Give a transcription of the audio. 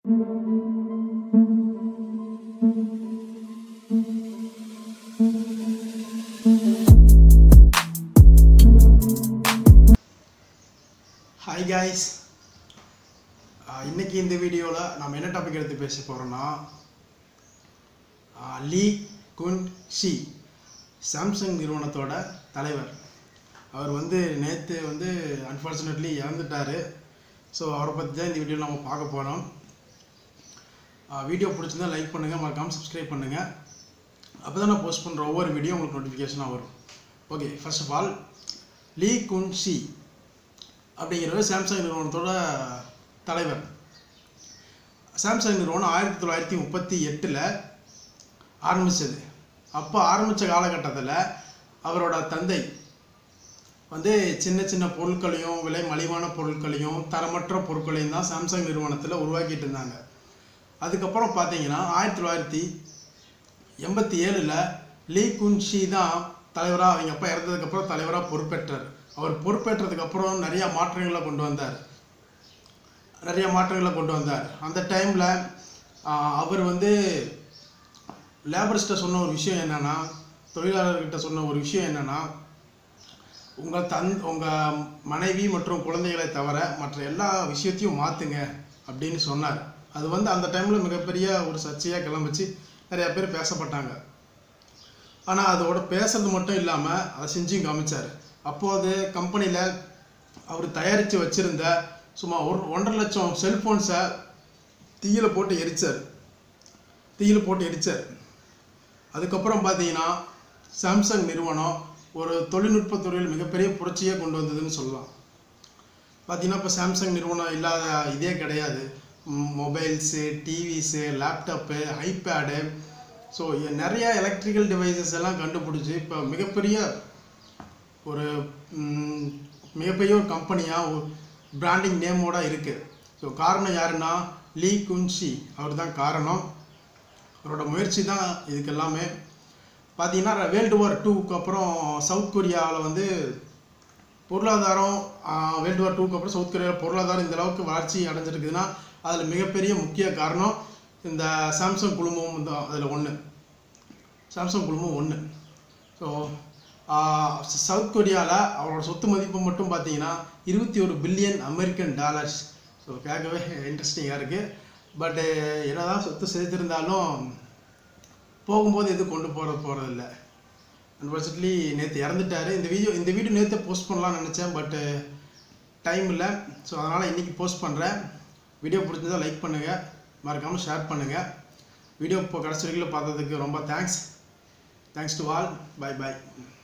hi guys இன்னைக்கு இந்த வீடியோவில் நம்ம என்ன டாபிக் எடுத்து பேச போகிறோம்னா லீ குன் ஷி சாம்சங் நிறுவனத்தோட தலைவர் அவர் வந்து நேற்று வந்து அன்ஃபார்ச்சுனேட்லி இறந்துட்டார் ஸோ அவரை பற்றி தான் இந்த வீடியோவில் நம்ம பார்க்க போகிறோம் வீடியோ பிடிச்சிருந்தா லைக் பண்ணுங்கள் மறக்காமல் சப்ஸ்கிரைப் பண்ணுங்கள் அப்போ தான் நான் போஸ்ட் பண்ணுற ஒவ்வொரு வீடியோ உங்களுக்கு நோட்டிஃபிகேஷனாக வரும் okay first of all Lee Kun Hee அப்படிங்கிறவர் சாம்சங் நிறுவனத்தோட தலைவர் சாம்சங் நிறுவனம் ஆயிரத்தி தொள்ளாயிரத்தி முப்பத்தி எட்டில் ஆரம்பித்தது அப்போ ஆரம்பித்த காலகட்டத்தில் அவரோட தந்தை வந்து சின்ன சின்ன பொருட்களையும் விலை மலிவான பொருட்களையும் தரமற்ற பொருட்களையும் தான் சாம்சங் நிறுவனத்தில் உருவாக்கிட்டு இருந்தாங்க அதுக்கப்புறம் பார்த்தீங்கன்னா ஆயிரத்தி தொள்ளாயிரத்தி எண்பத்தி ஏழில் லீ குன்ஷி தான் தலைவராக அவங்க அப்பா இறந்ததுக்கப்புறம் தலைவராக பொறுப்பேற்றார் அவர் பொறுப்பேற்றதுக்கு அப்புறம் நிறைய மாற்றங்களை கொண்டு வந்தார் நிறைய மாற்றங்களை கொண்டு வந்தார் அந்த டைமில் அவர் வந்து லேபர்ஸ்கிட்ட சொன்ன ஒரு விஷயம் என்னன்னா தொழிலாளர்கிட்ட சொன்ன ஒரு விஷயம் என்னன்னா உங்கள் தன் உங்கள் மனைவி மற்றும் குழந்தைகளை தவிர மற்ற எல்லா விஷயத்தையும் மாற்றுங்க அப்படின்னு சொன்னார் அது வந்து அந்த டைமில் மிகப்பெரிய ஒரு சர்ச்சையாக கிளம்பிச்சு நிறைய பேர் பேசப்பட்டாங்க ஆனால் அதோட பேசுறது மட்டும் இல்லாமல் அதை செஞ்சும் காமிச்சார் அப்போது கம்பெனியில் அவர் தயாரித்து வச்சுருந்த சுமார் ஒரு ஒன்றரை லட்சம் செல்ஃபோன்ஸை தீயில போட்டு எரிச்சார் தீயில போட்டு எரிச்சார் அதுக்கப்புறம் பார்த்தீங்கன்னா சாம்சங் நிறுவனம் ஒரு தொழில்நுட்பத் துறையில் மிகப்பெரிய புரட்சியை கொண்டு வந்ததுன்னு சொல்லலாம் பார்த்தீங்கன்னா இப்போ சாம்சங் நிறுவனம் இல்லாத இதே கிடையாது mobiles TVs laptop iPad so நிறைய எலக்ட்ரிக்கல் டிவைசஸ் எல்லாம் கண்டுபிடிச்சி இப்போ மிகப்பெரிய ஒரு ம், மிகப்பெரிய ஒரு கம்பெனியாக பிராண்டிங் நேமோட இருக்குது ஸோ காரணம் யாருன்னா லீ குன்ஷி அவர் தான் காரணம் அவரோட முயற்சி தான் இதுக்கு எல்லாமே பார்த்தீங்கன்னா வேர்ல்டு வார் டூக்கு அப்புறம் சவுத் கொரியாவில் வந்து பொருளாதாரம் வேர்ல்டு வார் டூக்கு அப்புறம் சவுத் கொரியாவில் பொருளாதாரம் இந்த அளவுக்கு வளர்ச்சி அடைஞ்சிருக்குதுன்னா அதில் மிகப்பெரிய முக்கிய காரணம் இந்த சாம்சங் குழுமம் தான் அதில் ஒன்று சாம்சங் குழுமம் ஒன்று ஸோ சவுத் கொரியாவில் அவரோட சொத்து மதிப்பு மட்டும் பார்த்தீங்கன்னா இருபத்தி ஒரு பில்லியன் அமெரிக்கன் டாலர்ஸ் ஸோ கேட்கவே இன்ட்ரெஸ்டிங்காக இருக்குது பட்டு என்னதான் சொத்து சேர்த்திருந்தாலும் போகும்போது எதுவும் கொண்டு போகிற போகிறதில்ல அன்ஃபார்ச்சுனேட்லி நேற்று இறந்துட்டார் இந்த வீடியோ இந்த வீடியோ நேற்று போஸ்ட் பண்ணலாம்னு நினச்சேன் பட்டு டைம் இல்லை ஸோ அதனால் இன்றைக்கி போஸ்ட் பண்ணுறேன் வீடியோ பிடிச்சிருந்தா லைக் பண்ணுங்கள் மறக்காமல் ஷேர் பண்ணுங்கள் வீடியோ இப்போ கடைசி வரைக்கும் பார்த்ததுக்கு ரொம்ப thanks thanks to all bye by